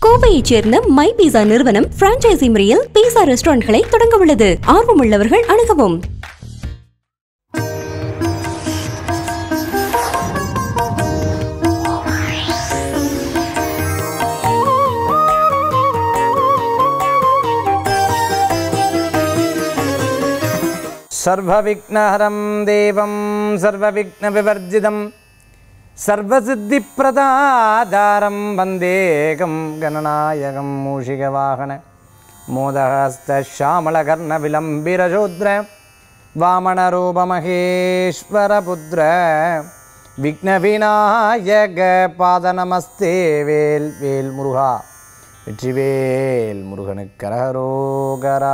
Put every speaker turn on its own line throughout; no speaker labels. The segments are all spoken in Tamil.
கோவையைச் சேர்ந்த மை பீஸா நிறுவனம் பிரான்ச்சைசி முறையில் பீஸா ரெஸ்டாரண்ட்களை தொடங்க உள்ளது ஆர்வமுள்ளவர்கள் அணுகவும்
सर्वविघ्नहरं देवं सर्वविघ्नविवर्जितं सर्वसिद्धिप्रदाधारं वन्देकं गणनायकं मूषिकवाहन मोदहस्तश्यामलकर्णविलम्बिरशूद्र वामनरूपमहेश्वरपुत्र விக்னவிநாயக பாதநமஸ்தே வேல் வேல் முருகா வெற்றிவேல் முருகனுக்கு கரகரோகரா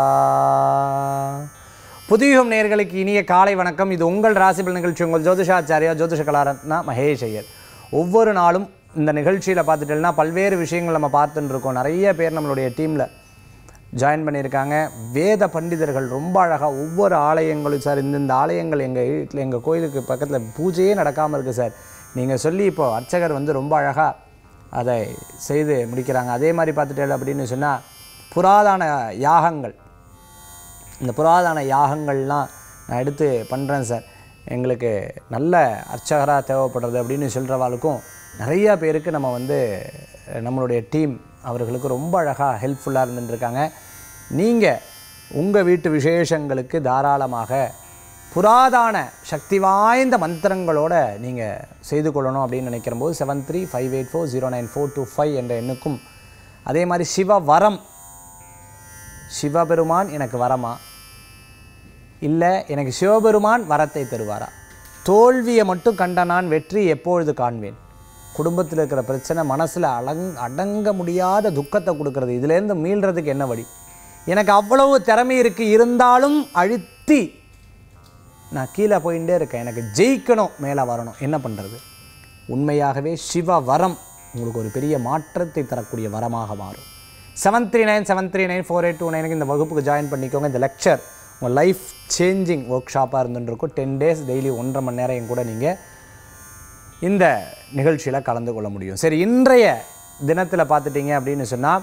புதியுகம் நேயர்களுக்கு இனிய காலை வணக்கம் இது உங்கள் ராசிபல் நிகழ்ச்சி உங்கள் ஜோதிஷாச்சாரியா ஜோதிஷ கலாரத்னா மகேஷ் ஐயர் ஒவ்வொரு நாளும் இந்த நிகழ்ச்சியில் பார்த்துட்டோம்னா பல்வேறு விஷயங்கள் நம்ம பார்த்துட்டு இருக்கோம் நிறைய பேர் நம்மளுடைய டீமில் ஜாயின் பண்ணியிருக்காங்க வேத பண்டிதர்கள் ரொம்ப அழகாக ஒவ்வொரு ஆலயங்களும் சார் இந்தந்த ஆலயங்கள் எங்கள் வீட்டில் எங்கள் கோயிலுக்கு பக்கத்தில் பூஜையே நடக்காமல் இருக்குது சார் நீங்கள் சொல்லி இப்போ அர்ச்சகர் வந்து ரொம்ப அழகாக அதை செய்து முடிக்கிறாங்க அதே மாதிரி பார்த்துட்டேன் அப்படின்னு சொன்னால் புராதன யாகங்கள் இந்த புராதன யாகங்கள்லாம் நான் எடுத்து பண்ணுறேன் சார் எங்களுக்கு நல்ல அர்ச்சகராக தேவைப்படுறது அப்படின்னு சொல்கிறவாளுக்கும் நிறையா பேருக்கு நம்ம வந்து நம்மளுடைய டீம் அவர்களுக்கு ரொம்ப அழகாக ஹெல்ப்ஃபுல்லாக இருந்துட்டுருக்காங்க நீங்கள் உங்கள் வீட்டு விசேஷங்களுக்கு தாராளமாக புராதான சக்தி வாய்ந்த மந்திரங்களோட நீங்கள் செய்து கொள்ளணும் அப்படின்னு நினைக்கிற போது seven three five eight four zero nine four two five என்ற எண்ணுக்கும் அதே மாதிரி சிவ வரம் சிவபெருமான் எனக்கு வரமா இல்லை எனக்கு சிவபெருமான் வரத்தை தருவாரா தோல்வியை மட்டும் கண்ட நான் வெற்றி எப்பொழுது காண்பேன் குடும்பத்தில் இருக்கிற பிரச்சனை மனசில் அடங் அடங்க முடியாத துக்கத்தை கொடுக்கறது இதுலேருந்து மீள்றதுக்கு என்ன வழி எனக்கு அவ்வளவு திறமை இருக்குது இருந்தாலும் அழுத்தி நான் கீழே போயிட்டே இருக்கேன் எனக்கு ஜெயிக்கணும் மேலே வரணும் என்ன பண்ணுறது உண்மையாகவே சிவ வரம் உங்களுக்கு ஒரு பெரிய மாற்றத்தை தரக்கூடிய வரமாக மாறும் seven three nine seven three nine four eight two நைனுக்கு இந்த வகுப்புக்கு ஜாயின் பண்ணிக்கோங்க இந்த லெக்சர் உங்கள் லைஃப் சேஞ்சிங் ஒர்க் ஷாப்பாக இருந்துருக்கும் டென் டேஸ் டெய்லி ஒன்றரை மணி நேரம் என் கூட நீங்கள் இந்த நிகழ்ச்சியில் கலந்து கொள்ள முடியும் சரி இன்றைய தினத்தில் பார்த்துட்டிங்க அப்படின்னு சொன்னால்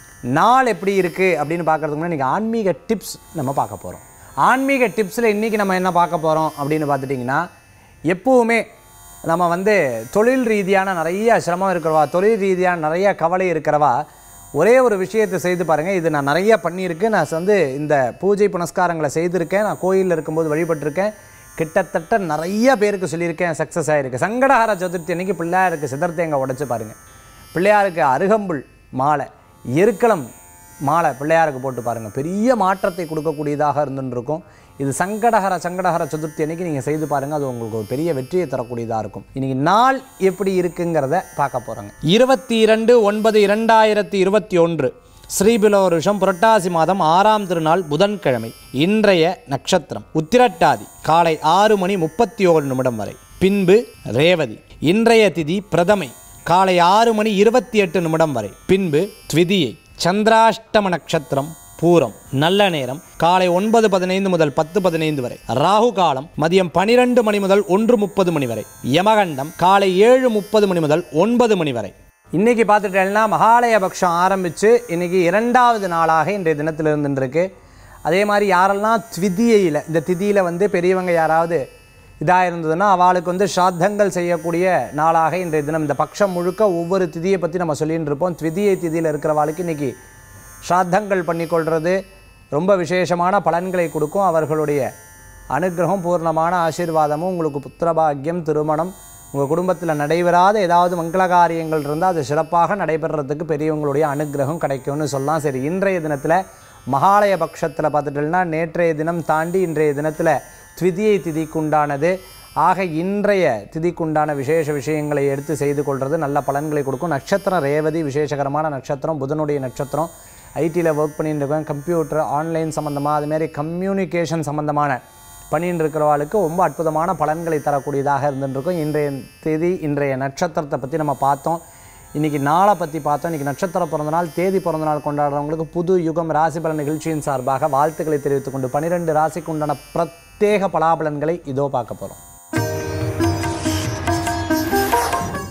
நாள் எப்படி இருக்குது அப்படின்னு பார்க்குறதுக்கு முன்னாடி இன்றைக்கி ஆன்மீக டிப்ஸ் நம்ம பார்க்க போகிறோம் ஆன்மீக டிப்ஸில் இன்றைக்கி நம்ம என்ன பார்க்க போகிறோம் அப்படின்னு பார்த்துட்டிங்கன்னா எப்போவுமே நம்ம வந்து தொழில் ரீதியான நிறைய சிரமம் இருக்கிறவா தொழில் ரீதியான நிறைய கவலை இருக்கிறவா ஒரே ஒரு விஷயத்தை செய்து பாருங்கள் இது நான் நிறைய பண்ணியிருக்கேன் நான் வந்து இந்த பூஜை புனஸ்காரங்களை செய்திருக்கேன் நான் கோயிலில் இருக்கும்போது வழிபட்டிருக்கேன் கிட்டத்தட்ட நிறைய பேருக்கு சொல்லியிருக்கேன் சக்ஸஸ் ஆகிருக்கு சங்கடஹர சதுர்த்தி அன்னைக்கு பிள்ளையாருக்கு சிதர்த்தேங்க உடைச்சு பாருங்கள் பிள்ளையாருக்கு அருகம்புல் மாலை எருக்களம் மாலை பிள்ளையாருக்கு போட்டு பாருங்கள் பெரிய மாற்றத்தை கொடுக்கக்கூடியதாக இருந்துருக்கும் இது சங்கடஹர சங்கடஹர சதுர்த்தி அன்னைக்கு நீங்கள் செய்து பாருங்கள் அது உங்களுக்கு ஒரு பெரிய வெற்றியை தரக்கூடியதாக இருக்கும் இன்றைக்கி நாள் எப்படி இருக்குங்கிறத பார்க்க போகிறாங்க இருபத்தி இரண்டு ஒன்பது இரண்டாயிரத்தி இருபத்தி ஒன்று ஸ்ரீபிலவருஷம் புரட்டாசி மாதம் ஆறாம் திருநாள் புதன்கிழமை இன்றைய நட்சத்திரம் உத்திரட்டாதி காலை ஆறு மணி முப்பத்தி ஓரு நிமிடம் வரை பின்பு ரேவதி இன்றைய திதி பிரதமை காலை ஆறு மணி இருபத்தி எட்டு நிமிடம் வரை பின்பு த்விதியை சந்திராஷ்டம நட்சத்திரம் பூரம் நல்ல நேரம் காலை ஒன்பது பதினைந்து முதல் பத்து பதினைந்து வரை ராகு காலம் மதியம் பனிரெண்டு மணி முதல் ஒன்று முப்பது மணி வரை யமகண்டம் காலை ஏழு முப்பது மணி முதல் ஒன்பது மணி வரை இன்னைக்கு பார்த்துட்டேன்னா மகாலய பக்ஷம் ஆரம்பித்து இன்னைக்கு இரண்டாவது நாளாக இன்றைய தினத்தில் இருந்துருக்கு அதே மாதிரி யாரெல்லாம் த்விதியையில் இந்த திதியில் வந்து பெரியவங்க யாராவது இதாக இருந்ததுன்னா அவளுக்கு வந்து ஸ்ராத்தங்கள் செய்யக்கூடிய நாளாக இன்றைய தினம் இந்த பக்ஷம் முழுக்க ஒவ்வொரு திதியை பற்றி நம்ம சொல்லிட்டு இருப்போம் த்விதியை திதியில் இருக்கிறவாளுக்கு இன்றைக்கி ஸ்ராத்தங்கள் பண்ணிக்கொள்வது ரொம்ப விசேஷமான பலன்களை கொடுக்கும் அவர்களுடைய அனுகிரகம் பூர்ணமான ஆசீர்வாதமும் உங்களுக்கு புத்திரபாகியம் திருமணம் உங்கள் குடும்பத்தில் நடைபெறாத ஏதாவது மங்கள காரியங்கள் இருந்தால் அது சிறப்பாக நடைபெறத்துக்கு பெரியவங்களுடைய அனுகிரகம் கிடைக்கும்னு சொல்லலாம் சரி இன்றைய தினத்தில் மகாலய பட்சத்தில் பார்த்துட்டோம்னா நேற்றைய தினம் தாண்டி இன்றைய தினத்தில் த்விதியை திதிக்குண்டானது ஆக இன்றைய திதிக்குண்டான விசேஷ விஷயங்களை எடுத்து செய்து கொள்வது நல்ல பலன்களை கொடுக்கும் நட்சத்திரம் ரேவதி விசேஷகரமான நட்சத்திரம் புதனுடைய நட்சத்திரம் ஐடியில் ஒர்க் பண்ணிட்டு இருக்கேன் கம்ப்யூட்டர் ஆன்லைன் சம்மந்தமாக அதுமாரி கம்யூனிகேஷன் சம்மந்தமான பண்ணின்னு இருக்கிறவாளுக்கு ரொம்ப அற்புதமான பலன்களை தரக்கூடியதாக இருந்துருக்கும் இன்றைய தேதி இன்றைய நட்சத்திரத்தை பற்றி நம்ம பார்த்தோம் இன்றைக்கி நாளை பற்றி பார்த்தோம் இன்றைக்கி நட்சத்திர பிறந்தநாள் தேதி பிறந்தநாள் கொண்டாடுறவங்களுக்கு புது யுகம் ராசி பலன் நிகழ்ச்சியின் சார்பாக வாழ்த்துக்களை தெரிவித்துக் கொண்டு பன்னிரெண்டு ராசிக்கு உண்டான பிரத்யேக பலாபலன்களை இதோ பார்க்க போகிறோம்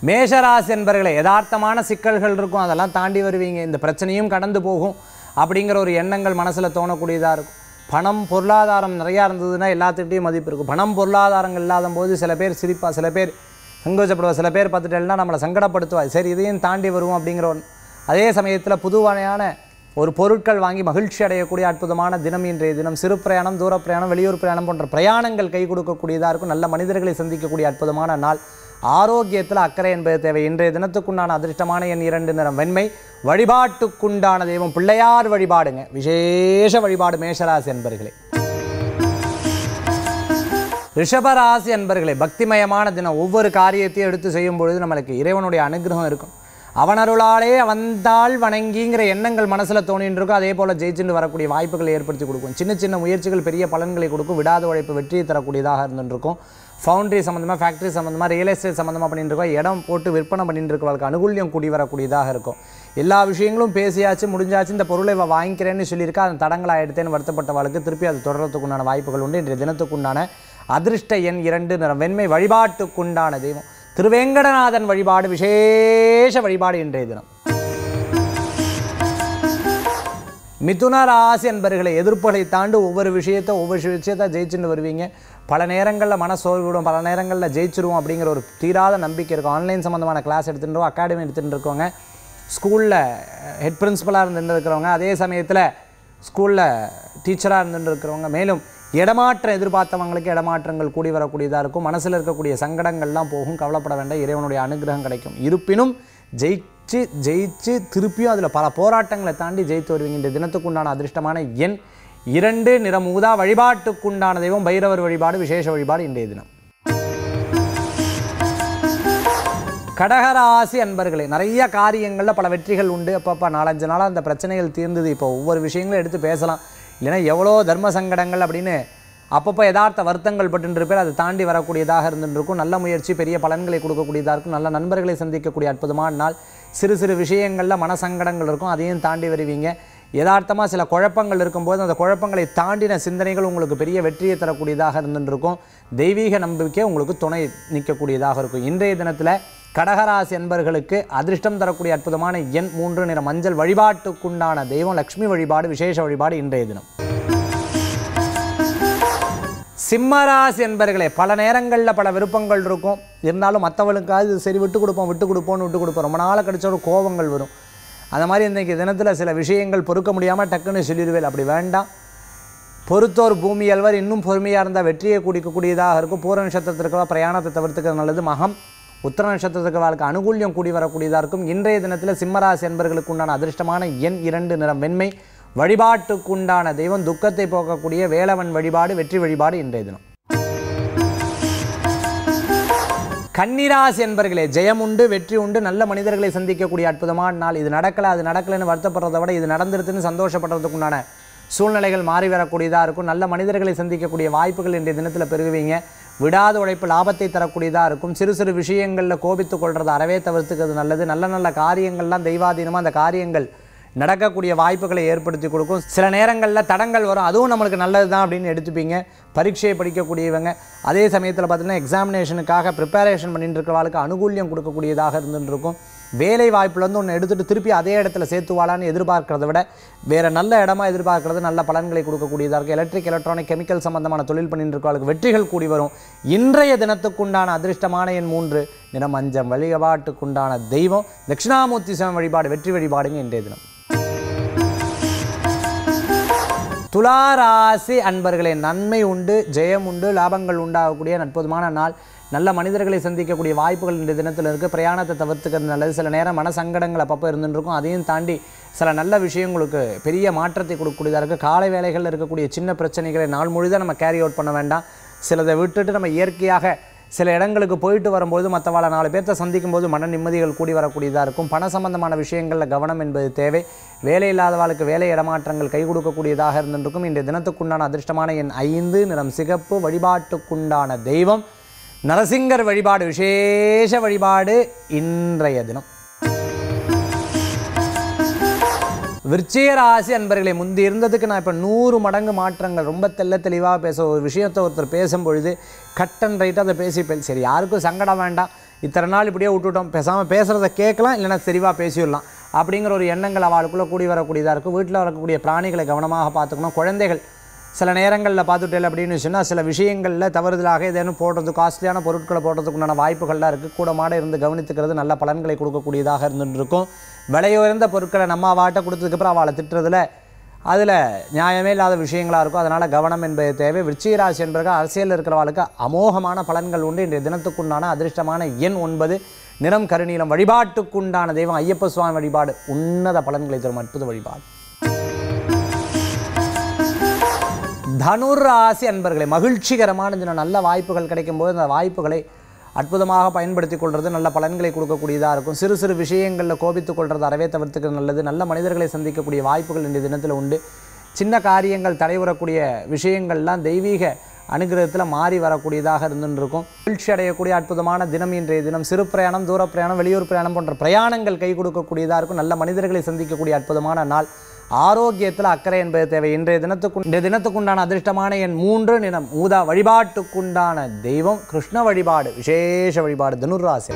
மேஷராசி என்பர்களே யதார்த்தமான சிக்கல்கள் இருக்கும் அதெல்லாம் தாண்டி வருவீங்க இந்த பிரச்சனையும் கடந்து போகும் அப்படிங்கிற ஒரு எண்ணங்கள் மனசில் தோணக்கூடியதாக இருக்கும் பணம் பொருளாதாரம் நிறையா இருந்ததுன்னா எல்லாத்துக்கிட்டையும் மதிப்பு இருக்கும் பணம் பொருளாதாரங்கள் இல்லாத போது சில பேர் சிரிப்பா சில பேர் சங்கோச்சப்படுவா சில பேர் பார்த்துட்டேன்னா நம்மளை சங்கடப்படுத்துவா சரி இதையும் தாண்டி வருவோம் அப்படிங்கிற ஒரு அதே சமயத்தில் புதுவனையான ஒரு பொருட்கள் வாங்கி மகிழ்ச்சி அடையக்கூடிய அற்புதமான தினம் இன்றைய தினம் சிறு பிரயாணம் தூர பிரயாணம் வெளியூர் பிரயாணம் போன்ற பிரயாணங்கள் கை கொடுக்கக்கூடியதாக இருக்கும் நல்ல மனிதர்களை சந்திக்கக்கூடிய அற்புதமான நாள் ஆரோக்கியத்தில் அக்கறை என்பது தேவை இன்றைய தினத்துக்குண்டான அதிர்ஷ்டமான எண் இரண்டு நிறம் வெண்மை வழிபாட்டுக்குண்டான தெய்வம் பிள்ளையார் வழிபாடுங்க விசேஷ வழிபாடு மேஷராசி என்பர்களே ரிஷபராசி அன்பர்களே பக்திமயமான தினம் ஒவ்வொரு காரியத்தையும் எடுத்து செய்யும் பொழுது நம்மளுக்கு இறைவனுடைய அனுகிரகம் இருக்கும் அவனருளாலே வந்தால் வணங்கிங்கிற எண்ணங்கள் மனசில் தோணின்னு இருக்கும் அதே போல் ஜெயிச்சுட்டு வரக்கூடிய வாய்ப்புகளை ஏற்படுத்தி கொடுக்கும் சின்ன சின்ன முயற்சிகள் பெரிய பலன்களை கொடுக்கும் விடாத உழைப்பு வெற்றியை தரக்கூடியதாக இருந்துருக்கும் ஃபவுண்டரி சம்மந்தமாக ஃபேக்ட்ரி சம்மந்தமாக ரியல் எஸ்டேட் சம்மந்தமாக பண்ணிட்டு இருக்கோம் இடம் போட்டு விற்பனை பண்ணிட்டு இருக்கவங்களுக்கு அனுகூல்யம் கூடி வரக்கூடியதாக இருக்கும் எல்லா விஷயங்களும் பேசியாச்சு முடிஞ்சாச்சு இந்த பொருளை இவ வாங்கிக்கிறேன்னு சொல்லியிருக்கா அந்த தடங்களாக எடுத்தேன்னு வருத்தப்பட்டவளுக்கு திருப்பி அது தொடர்றதுக்குண்டான வாய்ப்புகள் உண்டு இன்றைய தினத்துக்குண்டான அதிர்ஷ்ட எண் இரண்டு நிறம் வெண்மை வழிபாட்டுக்குண்டான தெய்வம் திருவேங்கடநாதன் வழிபாடு விசேஷ வழிபாடு இன்றைய தினம் மிதுன ராசி என்பர்களை எதிர்ப்புகளை தாண்டி ஒவ்வொரு விஷயத்தை ஒவ்வொரு விஷயத்தை ஜெயிச்சுட்டு வருவீங்க பல நேரங்களில் மனசோர்விடும் பல நேரங்களில் ஜெயிச்சிருவோம் அப்படிங்கிற ஒரு தீராத நம்பிக்கை இருக்கும் ஆன்லைன் சம்மந்தமான கிளாஸ் எடுத்துட்டு அகாடமி எடுத்துகிட்டு இருக்கவங்க ஸ்கூலில் ஹெட் பிரின்சிபலாக இருந்துட்டு இருக்கிறவங்க அதே சமயத்தில் ஸ்கூலில் டீச்சராக இருந்துட்டு இருக்கிறவங்க மேலும் இடமாற்றம் எதிர்பார்த்தவங்களுக்கு இடமாற்றங்கள் கூடி வரக்கூடியதாக இருக்கும் மனசில் இருக்கக்கூடிய சங்கடங்கள்லாம் போகும் கவலைப்பட வேண்டாம் இறைவனுடைய அனுகிரகம் கிடைக்கும் இருப்பினும் ஜெயிச்சு ஜெயிச்சு திருப்பியும் அதில் பல போராட்டங்களை தாண்டி ஜெயித்து வருவீங்க இந்த தினத்துக்குண்டான அதிர்ஷ்டமான எண் இரண்டு நிறம் ஊதா வழிபாட்டுக்குண்டான தெய்வம் பைரவர் வழிபாடு விசேஷ வழிபாடு இன்றைய தினம் கடகராசி அன்பர்களே நிறைய காரியங்களில் பல வெற்றிகள் உண்டு அப்பப்போ நாலஞ்சு நாளாக அந்த பிரச்சனைகள் தீர்ந்தது இப்போ ஒவ்வொரு விஷயங்களும் எடுத்து பேசலாம் இல்லைன்னா எவ்வளோ தர்ம சங்கடங்கள் அப்படின்னு அப்பப்போ யதார்த்த வருத்தங்கள் பட்டு இருப்பேர் அதை தாண்டி வரக்கூடியதாக இருந்துருக்கும் நல்ல முயற்சி பெரிய பலன்களை கொடுக்கக்கூடியதாக இருக்கும் நல்ல நண்பர்களை சந்திக்கக்கூடிய அற்புதமான நாள் சிறு சிறு விஷயங்களில் மனசங்கடங்கள் இருக்கும் அதையும் தாண்டி வருவீங்க யதார்த்தமாக சில குழப்பங்கள் இருக்கும்போது அந்த குழப்பங்களை தாண்டின சிந்தனைகள் உங்களுக்கு பெரிய வெற்றியை தரக்கூடியதாக இருந்துருக்கும் தெய்வீக நம்பிக்கை உங்களுக்கு துணை நிற்கக்கூடியதாக இருக்கும் இன்றைய தினத்தில் கடகராசி என்பர்களுக்கு அதிர்ஷ்டம் தரக்கூடிய அற்புதமான எண் மூன்று நிற மஞ்சள் வழிபாட்டுக்குண்டான தெய்வம் லக்ஷ்மி வழிபாடு விசேஷ வழிபாடு இன்றைய தினம் சிம்மராசி என்பர்களே பல நேரங்களில் பல விருப்பங்கள் இருக்கும் இருந்தாலும் மற்றவளுக்காவது இது சரி விட்டு கொடுப்போம் விட்டு கொடுப்போம்னு விட்டு கொடுப்போம் ரொம்ப நாள் கழிச்ச ஒரு கோபங்கள் வரும் அந்த மாதிரி இன்றைக்கி தினத்தில் சில விஷயங்கள் பொறுக்க முடியாமல் டக்குன்னு சொல்லிடுவேன் அப்படி வேண்டாம் பொறுத்தோர் பூமி அல்வர் இன்னும் பொறுமையாக இருந்தால் வெற்றியை குடிக்கக்கூடியதாக இருக்கும் பூர நட்சத்திரத்திற்கு பிரயாணத்தை தவிர்த்துக்கிறது நல்லது மகம் உத்தர நட்சத்திரத்துக்கு வாழ்க்கை அனுகூல்யம் கூடி வரக்கூடியதாக இருக்கும் இன்றைய தினத்தில் சிம்மராசி என்பர்களுக்கு உண்டான அதிர்ஷ்டமான எண் இரண்டு நிறம் வெண்மை வழிபாட்டுக்குண்டான தெய்வம் துக்கத்தை போக்கக்கூடிய வேலவன் வழிபாடு வெற்றி வழிபாடு இன்றைய தினம் கன்னிராசி என்பர்களே ஜெயம் உண்டு வெற்றி உண்டு நல்ல மனிதர்களை சந்திக்கக்கூடிய அற்புதமான நாள் இது நடக்கலை அது நடக்கலைன்னு வருத்தப்படுறதை விட இது நடந்துருதுன்னு சந்தோஷப்படுறதுக்குண்டான சூழ்நிலைகள் மாறி வரக்கூடியதாக இருக்கும் நல்ல மனிதர்களை சந்திக்கக்கூடிய வாய்ப்புகள் இன்றைய தினத்தில் பெருகுவீங்க விடாத உழைப்பு லாபத்தை தரக்கூடியதாக இருக்கும் சிறு சிறு விஷயங்களில் கோபித்து கொள்றதை அறவே தவிர்த்துக்கிறது நல்லது நல்ல நல்ல காரியங்கள்லாம் தெய்வாதீனமாக அந்த காரியங்கள் நடக்கக்கூடிய வாய்ப்புகளை ஏற்படுத்தி கொடுக்கும் சில நேரங்களில் தடங்கள் வரும் அதுவும் நம்மளுக்கு நல்லது தான் அப்படின்னு எடுத்துப்பீங்க பரீட்சையை படிக்கக்கூடியவங்க அதே சமயத்தில் பார்த்தீங்கன்னா எக்ஸாமினேஷனுக்காக ப்ரிப்பரேஷன் பண்ணிட்டு இருக்கிறவங்களுக்கு அனுகூல்யம் கொடுக்கக்கூடியதாக இருந்துட்டு இருக்கும் வேலை வாய்ப்புலேருந்து ஒன்று எடுத்துகிட்டு திருப்பி அதே இடத்துல சேர்த்துவாளான்னு எதிர்பார்க்கறத விட வேறு நல்ல இடமா எதிர்பார்க்கறது நல்ல பலன்களை கொடுக்கக்கூடியதாக இருக்கும் எலக்ட்ரிக் எலக்ட்ரானிக் கெமிக்கல் சம்பந்தமான தொழில் பண்ணிட்டு இருக்கவங்களுக்கு வெற்றிகள் கூடி வரும் இன்றைய தினத்துக்குண்டான அதிர்ஷ்டமான எண் மூன்று நிறம் அஞ்சம் வழிபாட்டுக்குண்டான தெய்வம் தட்சிணாமூர்த்தி சிவன் வழிபாடு வெற்றி வழிபாடுங்க இன்றைய தினம் துளாராசி அன்பர்களே நன்மை உண்டு ஜெயம் உண்டு லாபங்கள் உண்டாகக்கூடிய அற்புதமான நாள் நல்ல மனிதர்களை சந்திக்கக்கூடிய வாய்ப்புகள் இந்த தினத்தில் இருக்குது பிரயாணத்தை தவிர்த்துக்கிறது நல்லது சில நேரம் மனசங்கடங்கள் அப்பப்போ இருந்துட்டு இருக்கும் அதையும் தாண்டி சில நல்ல விஷயங்களுக்கு பெரிய மாற்றத்தை கொடுக்கக்கூடியதாக இருக்குது காலை வேலைகளில் இருக்கக்கூடிய சின்ன பிரச்சனைகளை நாள் முழுதாக நம்ம கேரி அவுட் பண்ண வேண்டாம் சிலதை விட்டுட்டு நம்ம இயற்கையாக சில இடங்களுக்கு போயிட்டு வரும்போது மற்றவாளை நாலு பேர்த்த சந்திக்கும் போது மன நிம்மதிகள் கூடி வரக்கூடியதாக இருக்கும் பண சம்பந்தமான விஷயங்களில் கவனம் என்பது தேவை வேலை இல்லாதவாளுக்கு வேலை இடமாற்றங்கள் கை கொடுக்கக்கூடியதாக இருந்திருக்கும் இன்றைய தினத்துக்குண்டான அதிர்ஷ்டமான எண் ஐந்து நிறம் சிகப்பு வழிபாட்டுக்குண்டான தெய்வம் நரசிங்கர் வழிபாடு விசேஷ வழிபாடு இன்றைய தினம் விருச்சிக ராசி அன்பர்களே முந்தி இருந்ததுக்கு நான் இப்போ நூறு மடங்கு மாற்றங்கள் ரொம்ப தெள்ள தெளிவாக பேச ஒரு விஷயத்தை ஒருத்தர் பேசும் பொழுது கட் அண்ட் ரைட்டாக அதை பேசிப்பேன் சரி யாருக்கும் சங்கடம் வேண்டாம் இத்தனை நாள் இப்படியே விட்டுட்டோம் பேசாமல் பேசுகிறத கேட்கலாம் இல்லைன்னா தெளிவாக பேசிடலாம் அப்படிங்கிற ஒரு எண்ணங்கள் அவளுக்குள்ளே கூடி வரக்கூடியதாக இருக்கும் வீட்டில் வரக்கூடிய பிராணிகளை கவனமாக பார்த்துக்கணும் குழந்தைகள் சில நேரங்களில் பார்த்துட்டேன் அப்படின்னு சொன்னால் சில விஷயங்களில் தவறுதலாக ஏதேனும் போடுறது காஸ்ட்லியான பொருட்களை போடுறதுக்குண்டான வாய்ப்புகள்லாம் இருக்குது கூடமாட இருந்து கவனித்துக்கிறது நல்ல பலன்களை கொடுக்கக்கூடியதாக இருந்துட்டு இருக்கும் விலையுயர்ந்த பொருட்களை நம்ம அவாட்ட கொடுத்ததுக்கப்புறம் அவளை திட்டுறதுல அதில் நியாயமே இல்லாத விஷயங்களாக இருக்கும் அதனால் கவனம் என்பது தேவை விருச்சிகராசி என்பவர்கள் அரசியலில் இருக்கிறவர்களுக்கு அமோகமான பலன்கள் உண்டு இன்றைய தினத்துக்குண்டான அதிர்ஷ்டமான எண் ஒன்பது நிறம் கருநீலம் வழிபாட்டுக்குண்டான தெய்வம் ஐயப்ப சுவாமி வழிபாடு உன்னத பலன்களை தரும் அற்புத வழிபாடு தனுராசி அன்பர்களே மகிழ்ச்சிகரமான தினம் நல்ல வாய்ப்புகள் கிடைக்கும்போது அந்த வாய்ப்புகளை அற்புதமாக பயன்படுத்தி கொள்வது நல்ல பலன்களை கொடுக்கக்கூடியதாக இருக்கும் சிறு சிறு விஷயங்களில் கோபித்துக் கொள்வது அறவே தவிர்த்துக்கிறது நல்லது நல்ல மனிதர்களை சந்திக்கக்கூடிய வாய்ப்புகள் இன்றைய தினத்தில் உண்டு சின்ன காரியங்கள் தடைபுறக்கூடிய விஷயங்கள்லாம் தெய்வீக அனுகிரகத்தில் மாறி வரக்கூடியதாக இருந்துன்னு இருக்கும் மகிழ்ச்சி அடையக்கூடிய அற்புதமான தினம் இன்றைய தினம் சிறு பிரயாணம் தூர பிரயாணம் வெளியூர் பிரயாணம் போன்ற பிரயாணங்கள் கை கொடுக்கக்கூடியதாக இருக்கும் நல்ல மனிதர்களை சந்திக்கக்கூடிய அற்புதமான நாள் ஆரோக்கியத்தில் அக்கறை என்பது தேவை இன்றைய தினத்துக்கு இன்றைய தினத்துக்குண்டான அதிர்ஷ்டமான என் மூன்று நிறம் ஊதா வழிபாட்டுக்குண்டான தெய்வம் கிருஷ்ண வழிபாடு விசேஷ வழிபாடு தனுர்ராசி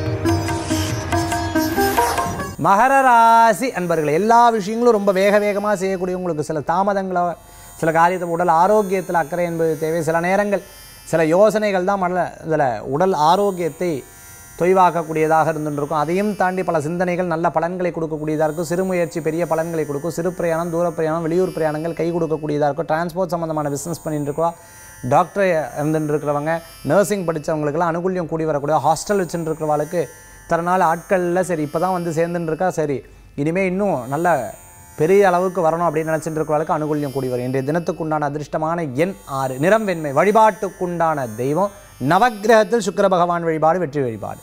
மகர ராசி அன்பர்களே எல்லா விஷயங்களும் ரொம்ப வேக வேகமாக செய்யக்கூடியவங்களுக்கு சில தாமதங்களை சில காரியத்தை உடல் ஆரோக்கியத்தில் அக்கறை என்பது தேவை சில நேரங்கள் சில யோசனைகள் தான் மன இதில் உடல் ஆரோக்கியத்தை தொய்வாக்கக்கூடியதாக இருந்துருக்கும் அதையும் தாண்டி பல சிந்தனைகள் நல்ல பலன்களை கொடுக்கக்கூடியதாக இருக்கும் சிறு முயற்சி பெரிய பலன்களை கொடுக்கும் சிறு பிரயாணம் தூர பிரயாணம் வெளியூர் பிரயாணங்கள் கை கொடுக்கக்கூடியதாக இருக்கும் டிரான்ஸ்போர்ட் சம்மந்தமான பிஸ்னஸ் பண்ணிட்டு இருக்கோம் டாக்டர் இருந்துட்டு இருக்கிறவங்க நர்சிங் படித்தவங்களுக்கெல்லாம் அனுகூல்யம் கூடி வரக்கூடிய ஹாஸ்டல் வச்சுட்டு இருக்கிறவங்களுக்கு இத்தனை நாள் ஆட்களில் சரி இப்போ தான் வந்து சேர்ந்துட்டு இருக்கா சரி இனிமேல் இன்னும் நல்ல பெரிய அளவுக்கு வரணும் அப்படின்னு நினச்சிட்டு இருக்கிறவங்களுக்கு அனுகூல்யம் கூடி வரும் இன்றைய தினத்துக்குண்டான அதிர்ஷ்டமான எண் ஆறு நிறம் வெண்மை வழிபாட்டுக்குண்டான தெய்வம் நவக்கிரகத்தில் சுக்கிர பகவான் வழிபாடு வெற்றி வழிபாடு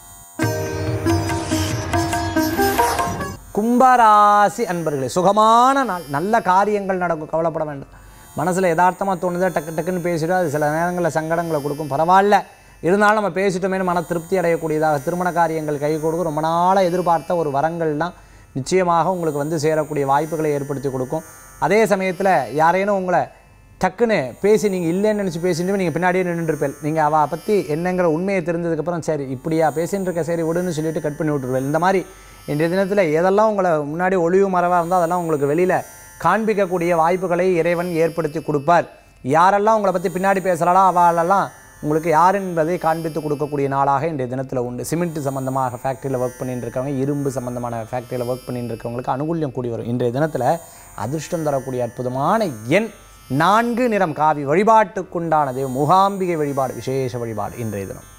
கும்பராசி அன்பர்களே சுகமான நாள் நல்ல காரியங்கள் நடக்கும் கவலைப்பட வேண்டாம் மனசில் யதார்த்தமாக தோணுதோ டக்கு டக்குன்னு பேசிட்டு அது சில நேரங்களில் சங்கடங்களை கொடுக்கும் பரவாயில்ல இருந்தாலும் நம்ம பேசிட்டோமேனு மன திருப்தி அடையக்கூடியதாக திருமண காரியங்கள் கை கொடுக்கும் ரொம்ப நாளாக எதிர்பார்த்த ஒரு வரங்கள்லாம் நிச்சயமாக உங்களுக்கு வந்து சேரக்கூடிய வாய்ப்புகளை ஏற்படுத்தி கொடுக்கும் அதே சமயத்தில் யாரேனும் உங்களை டக்குன்னு பேசி நீங்கள் இல்லைன்னு நினச்சி பேசிட்டு நீங்கள் பின்னாடியே நின்றுருப்பேன் நீங்கள் அவள் பற்றி என்னங்கிற உண்மையை தெரிஞ்சதுக்கப்புறம் சரி இப்படியா பேசின்னு இருக்க சரி விடுன்னு சொல்லிட்டு கட் பண்ணி விட்டுருவேன் இந்த மாதிரி இன்றைய தினத்தில் எதெல்லாம் உங்களை முன்னாடி ஒளிவு மறைவாக இருந்தால் அதெல்லாம் உங்களுக்கு வெளியில் காண்பிக்கக்கூடிய வாய்ப்புகளை இறைவன் ஏற்படுத்தி கொடுப்பார் யாரெல்லாம் உங்களை பற்றி பின்னாடி பேசுகிறாளோ அவளெல்லாம் உங்களுக்கு யார் என்பதை காண்பித்து கொடுக்கக்கூடிய நாளாக இன்றைய தினத்தில் உண்டு சிமெண்ட் சம்மந்தமாக ஃபேக்ட்ரியில் ஒர்க் பண்ணிட்டு இருக்கவங்க இரும்பு சம்மந்தமான ஃபேக்ட்ரியில் ஒர்க் பண்ணிட்டு இருக்கவங்களுக்கு அனுகூல்யம் கூடி வரும் இன்றைய தினத்தில் அதிர்ஷ்டம் தரக்கூடிய அற்புதமான எண் நான்கு நிறம் காவி வழிபாட்டுக்குண்டான தெய்வம் முகாம்பிகை வழிபாடு விசேஷ வழிபாடு இன்றைய தினம்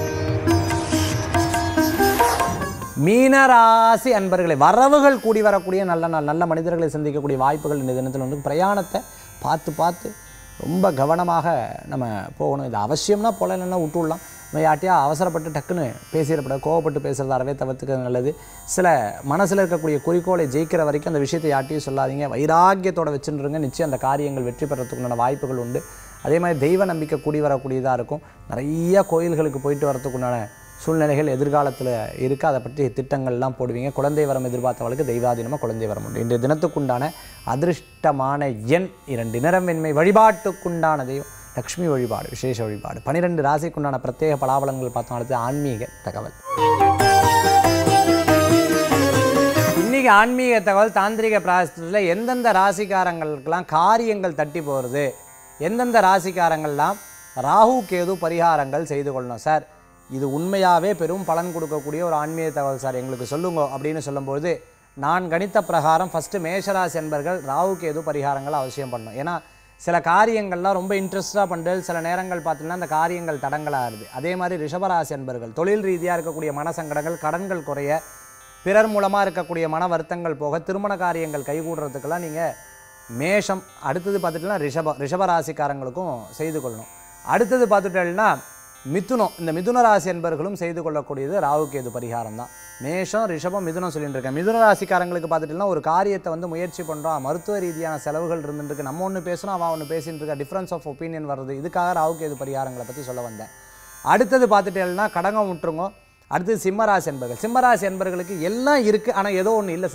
மீனராசி அன்பர்களே வரவுகள் கூடி வரக்கூடிய நல்ல நாள் நல்ல மனிதர்களை சந்திக்கக்கூடிய வாய்ப்புகள் இந்த தினத்தில் வந்து பிரயாணத்தை பார்த்து பார்த்து ரொம்ப கவனமாக நம்ம போகணும் இது அவசியம்னா போல இல்லைன்னா விட்டுடலாம் நம்ம யார்ட்டையா அவசரப்பட்டு டக்குன்னு பேசிடப்பட கோவப்பட்டு பேசுறது அறவே தவிர்த்துக்கிறது நல்லது சில மனசில் இருக்கக்கூடிய குறிக்கோளை ஜெயிக்கிற வரைக்கும் அந்த விஷயத்தை யார்ட்டையும் சொல்லாதீங்க வைராக்கியத்தோட வச்சுருங்க நிச்சயம் அந்த காரியங்கள் வெற்றி பெறத்துக்குண்டான வாய்ப்புகள் உண்டு அதே மாதிரி தெய்வ நம்பிக்கை கூடி வரக்கூடியதாக இருக்கும் நிறைய கோயில்களுக்கு போயிட்டு வரத்துக்குண்டான சூழ்நிலைகள் எதிர்காலத்தில் இருக்குது அதை பற்றி திட்டங்கள்லாம் போடுவீங்க குழந்தை வரம் எதிர்பார்த்தவர்களுக்கு தெய்வாதீனமாக குழந்தை வரம் உண்டு இன்றைய தினத்துக்குண்டான அதிர்ஷ்டமான எண் இரண்டு நிறம் வெண்மை வழிபாட்டுக்குண்டான தெய்வம் லக்ஷ்மி வழிபாடு விசேஷ வழிபாடு பன்னிரெண்டு ராசிக்குண்டான பிரத்யேக பலாபலங்கள் பார்த்தோம் அடுத்து ஆன்மீக தகவல் இன்னைக்கு ஆன்மீக தகவல் தாந்திரிக பிராயசத்தில் எந்தெந்த ராசிக்காரங்களுக்கெல்லாம் காரியங்கள் தட்டி போகிறது எந்தெந்த ராசிக்காரங்கள்லாம் ராகு கேது பரிகாரங்கள் செய்து கொள்ளணும் சார் இது உண்மையாகவே பெரும் பலன் கொடுக்கக்கூடிய ஒரு ஆன்மீக தகவல் சார் எங்களுக்கு சொல்லுங்க அப்படின்னு சொல்லும்போது நான் கணித்த பிரகாரம் ஃபஸ்ட்டு மேஷராசி என்பர்கள் ராகு கேது பரிகாரங்கள் அவசியம் பண்ணணும் ஏன்னா சில காரியங்கள்லாம் ரொம்ப இன்ட்ரெஸ்டாக பண்ணுறது சில நேரங்கள் பார்த்தீங்கன்னா அந்த காரியங்கள் தடங்களாகுது அதே மாதிரி ரிஷபராசி என்பர்கள் தொழில் ரீதியாக இருக்கக்கூடிய மனசங்கடங்கள் கடன்கள் குறைய பிறர் மூலமாக இருக்கக்கூடிய மன வருத்தங்கள் போக திருமண காரியங்கள் கைகூடுறதுக்கெல்லாம் நீங்கள் மேஷம் அடுத்தது பார்த்துட்டீங்கன்னா ரிஷப ரிஷபராசிக்காரங்களுக்கும் செய்து கொள்ளணும் அடுத்தது பார்த்துட்டேன்னா மிதுனம் இந்த மிதுன ராசி என்பர்களும் செய்து கொள்ளக்கூடியது ராகுகேது பரிகாரம் தான் மேஷம் ரிஷபம் மிதுனம் சொல்லிட்டு இருக்கேன் மிதுன ராசிக்காரங்களுக்கு பார்த்துட்டீங்கன்னா ஒரு காரியத்தை வந்து முயற்சி பண்ணுறோம் மருத்துவ ரீதியான செலவுகள் இருந்துருக்கு நம்ம ஒன்று பேசுகிறோம் அவன் ஒன்று பேசிட்டு இருக்கா டிஃப்ரென்ஸ் ஆஃப் ஒப்பீனியன் வருது இதுக்காக ராகுகேது பரிகாரங்களை பற்றி சொல்ல வந்தேன் அடுத்தது பார்த்துட்டேன்னா கடகம் விட்டுருங்க அடுத்தது சிம்மராசி என்பர்கள் சிம்மராசி என்பர்களுக்கு எல்லாம் இருக்குது ஆனால் ஏதோ ஒன்று இல்லை சார்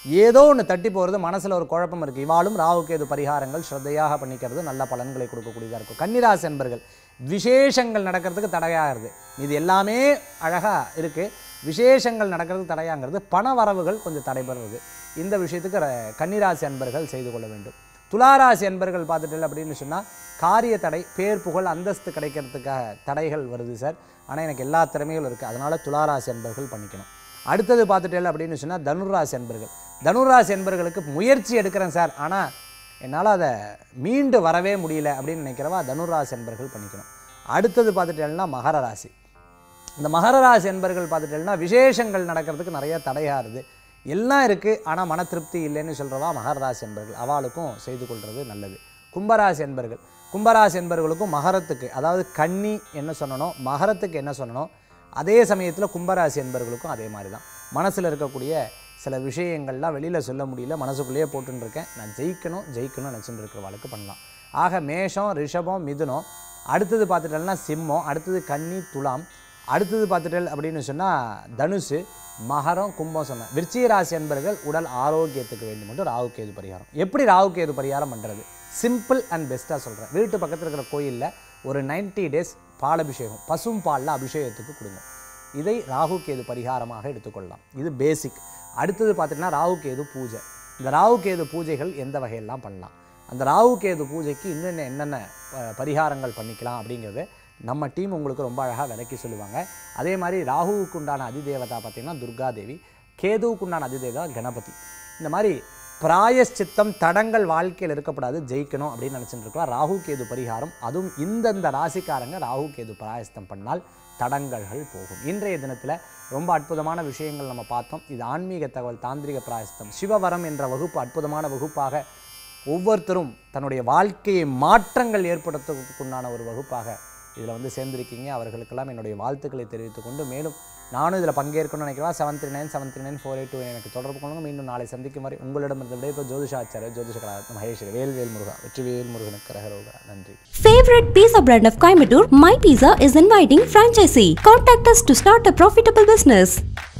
ஏதோ ஒன்று தட்டி போகிறது மனசில் ஒரு குழப்பம் இருக்குது இவாளும் ராகுக்கு எது பரிகாரங்கள் ஸ்ரத்தையாக பண்ணிக்கிறது நல்ல பலன்களை கொடுக்கக்கூடியதாக இருக்கும் கன்னிராசி என்பர்கள் விசேஷங்கள் நடக்கிறதுக்கு தடையாகிறது இது எல்லாமே அழகாக இருக்குது விசேஷங்கள் நடக்கிறதுக்கு தடையாங்கிறது பண வரவுகள் கொஞ்சம் தடைபடுறது இந்த விஷயத்துக்கு ர- கன்னிராசி அன்பர்கள் செய்து கொள்ள வேண்டும் துளாராசி அன்பர்கள் பார்த்துட்டு அப்படின்னு சொன்னால் காரிய தடை பேர் புகழ் அந்தஸ்து கிடைக்கிறதுக்காக தடைகள் வருது சார் ஆனால் எனக்கு எல்லா திறமைகளும் இருக்குது அதனால் துளாராசி அன்பர்கள் பண்ணிக்கணும் அடுத்தது பார்த்துட்டேன் அப்படின்னு சொன்னால் தனுராசி அன்பர்கள் தனுராசி அன்பர்களுக்கு முயற்சி எடுக்கிறேன் சார் ஆனால் என்னால் அதை மீண்டு வரவே முடியல அப்படின்னு நினைக்கிறவா தனுராசி அன்பர்கள் பண்ணிக்கணும் அடுத்தது பார்த்துட்டேன்னா மகர ராசி இந்த மகர ராசி என்பர்கள் பார்த்துட்டேன்னா விசேஷங்கள் நடக்கிறதுக்கு நிறைய தடையாருது எல்லாம் இருக்குது ஆனால் மன திருப்தி இல்லைன்னு சொல்கிறவா மகர ராசி என்பர்கள் அவளுக்கும் செய்து கொள்வது நல்லது கும்பராசி என்பர்கள் கும்பராசி என்பர்களுக்கும் மகரத்துக்கு அதாவது கன்னி என்ன சொல்லணும் மகரத்துக்கு என்ன சொல்லணும் அதே சமயத்தில் கும்பராசி என்பர்களுக்கும் அதே மாதிரி தான் மனசில் இருக்கக்கூடிய சில விஷயங்கள்லாம் வெளியில் சொல்ல முடியல மனசுக்குள்ளேயே போட்டுன்னு இருக்கேன் நான் ஜெயிக்கணும் ஜெயிக்கணும்னு நினச்சிட்டு இருக்கிறவளுக்கு பண்ணலாம் ஆக மேஷம் ரிஷபம் மிதுனம் அடுத்தது பார்த்துட்டோம்னா சிம்மம் அடுத்தது கன்னி துலாம் அடுத்தது பார்த்துட்டல் அப்படின்னு சொன்னால் தனுசு மகரம் கும்பம் சொன்னேன் விருச்சிக ராசி என்பர்கள் உடல் ஆரோக்கியத்துக்கு வேண்டி மட்டும் ராகு கேது பரிகாரம் எப்படி ராகு கேது பரிகாரம் பண்ணுறது சிம்பிள் அண்ட் பெஸ்ட்டாக சொல்கிறேன் வீட்டு பக்கத்தில் இருக்கிற கோயிலில் ஒரு 90 டேஸ் பாலபிஷேகம் பசும் பாலில் அபிஷேகத்துக்கு கொடுங்க இதை ராகு கேது பரிகாரமாக எடுத்துக்கொள்ளலாம் இது பேசிக் அடுத்தது பார்த்திங்கன்னா ராகு கேது பூஜை இந்த ராகு கேது பூஜைகள் எந்த வகையெல்லாம் பண்ணலாம் அந்த ராகு கேது பூஜைக்கு இன்னும் என்னென்ன ப- பரிகாரங்கள் பண்ணிக்கலாம் அப்படிங்கிறது நம்ம டீம் உங்களுக்கு ரொம்ப அழகாக விளக்கி சொல்லுவாங்க அதே மாதிரி ராகுவுக்கு உண்டான அதிதேவதா பார்த்திங்கன்னா துர்கா தேவி கேதுவுக்கு உண்டான அதிதேவதா கணபதி இந்த மாதிரி பிராயஷ்சித்தம் தடங்கள் வாழ்க்கையில் இருக்கக்கூடாது ஜெயிக்கணும் அப்படின்னு நினச்சிட்டு இருக்கலாம் ராகு கேது பரிகாரம் அதுவும் இந்தந்த ராசிக்காரங்க ராகு கேது பிராயஷ்டம் பண்ணால் தடங்கல்கள் போகும் இன்றைய தினத்தில் ரொம்ப அற்புதமான விஷயங்கள் நம்ம பார்த்தோம் இது ஆன்மீக தகவல் தாந்திரிக பிராயஷ்டம் சிவவரம் என்ற வகுப்பு அற்புதமான வகுப்பாக ஒவ்வொருத்தரும் தன்னுடைய வாழ்க்கையை மாற்றங்கள் ஏற்படுத்துவதற்குண்டான ஒரு வகுப்பாக இதில் வந்து சேர்ந்திருக்கீங்க அவர்களுக்கெல்லாம் என்னுடைய வாழ்த்துக்களை தெரிவித்துக் கொண்டு மேலும் நானும் இதில் பங்கேற்கணும்னு நினைக்கிறேன் seven three nine seven three nine four eight two எனக்கு தொடர்பு கொள்ளுங்க மீண்டும் நாளை சந்திக்கும் வரை உங்களிடமிருந்து விட இப்போ ஜோதிஷாச்சாரிய ஜோதிஷ கலா மகேஸ்வரி வேல்வேல் முருகா வெற்றிவேல் முருகனுக்கு கரகரோகரா நன்றி
Favorite pizza brand of Coimbatore, My Pizza is inviting franchisee. Contact us to start a profitable business.